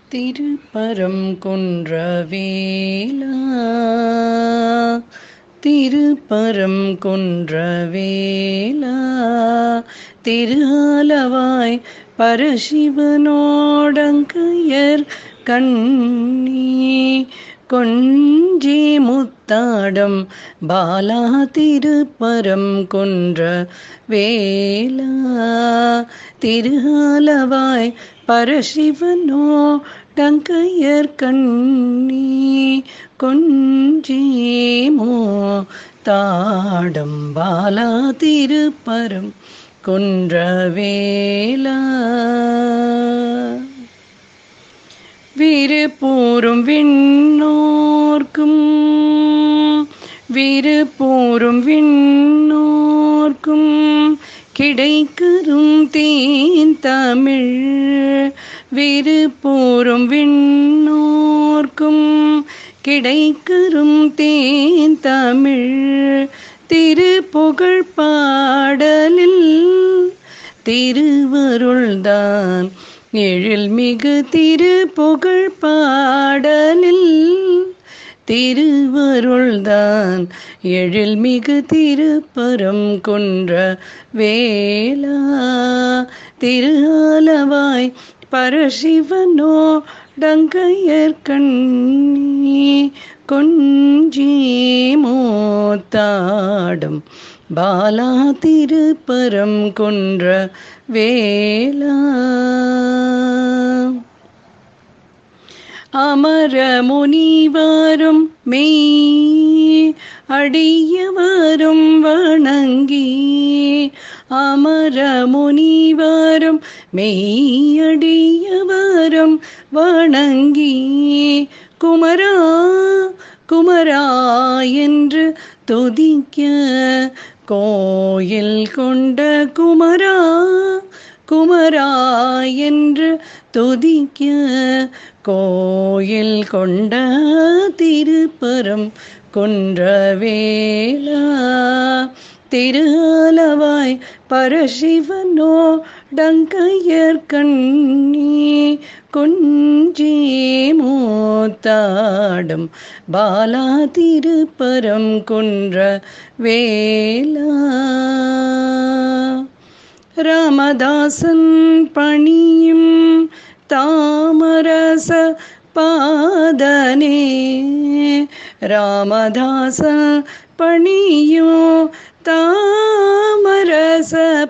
திருப்பரம் குன்றவேலா திருப்பரம் குன்றவேலா திருஆலவாய் பரசிவனோடங்கையர் கண்ணி கொஞ்சி முத்தாடம் பாலா திருப்பரம் கொன்ற வேலா திருஆலவாய் பரசிவனோ டங்கையர் கண்ணி கொஞ்சி மோ தாடம் பாலா திருப்பரம் கொன்ற வேலா விருப்பூரும் விண்ணோர்க்கும் விருப்பூரும் விண்ணோர்க்கும் கிடைக்கரும் தேன் தமிழ் விருப்பூரும் விண்ணோர்க்கும் கிடைக்கரும் தேன் தமிழ் திருப்புகழ் பாடலில் திருவருள்தான் எழில் மிகு திருப்புகழ் பாடலில் திருவருள்தான் எழில் மிகு திருப்பரம் குன்ற வேலா திருஆலவாய் பரசிவனோ டங்கையர் கண்ணி கொஞ்சி மோத்தாடும் பாலா திருப்பரம் கொன்ற வேலா அமர முனிவரும் மெய் அடியவரும் வணங்கி அமர முனிவரும் மெய்யடியவரும் வணங்கி குமரா குமரா என்று துதிக்க கோயில் கொண்ட குமரா குமரா என்று துதிக்க கோயில் கொண்ட திருப்பரம் கொன்றவேலா திருஆலவாய் பரசிவனோ டங்கையர் கண்ணி கொஞ்சி மூத்தாடும் பாலா திருப்பரம் கொன்ற வேலா ராமதாசன் பணியும் தாமரச பாதனே ராமதாச பணியும் தாமரச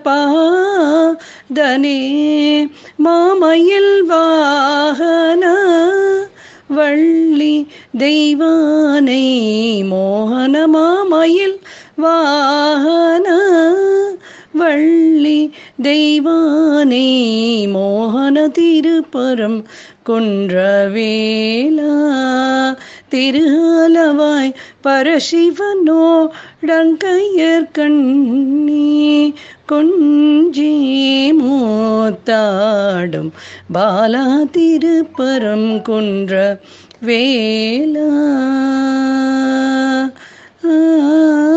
பாதனே மாமயில் வாகன வள்ளி தெய்வானை மோகன மாமயில் வாகன வள்ளி தெய்வானை மோகன திருப்பரம் கொன்றவேலா திருஆலவாய் பரசிவனோ டங்கையர் கண்ணி கொஞ்சி மூத்தாடும் பாலா திருப்பரம் கொன்ற வேலா ஆ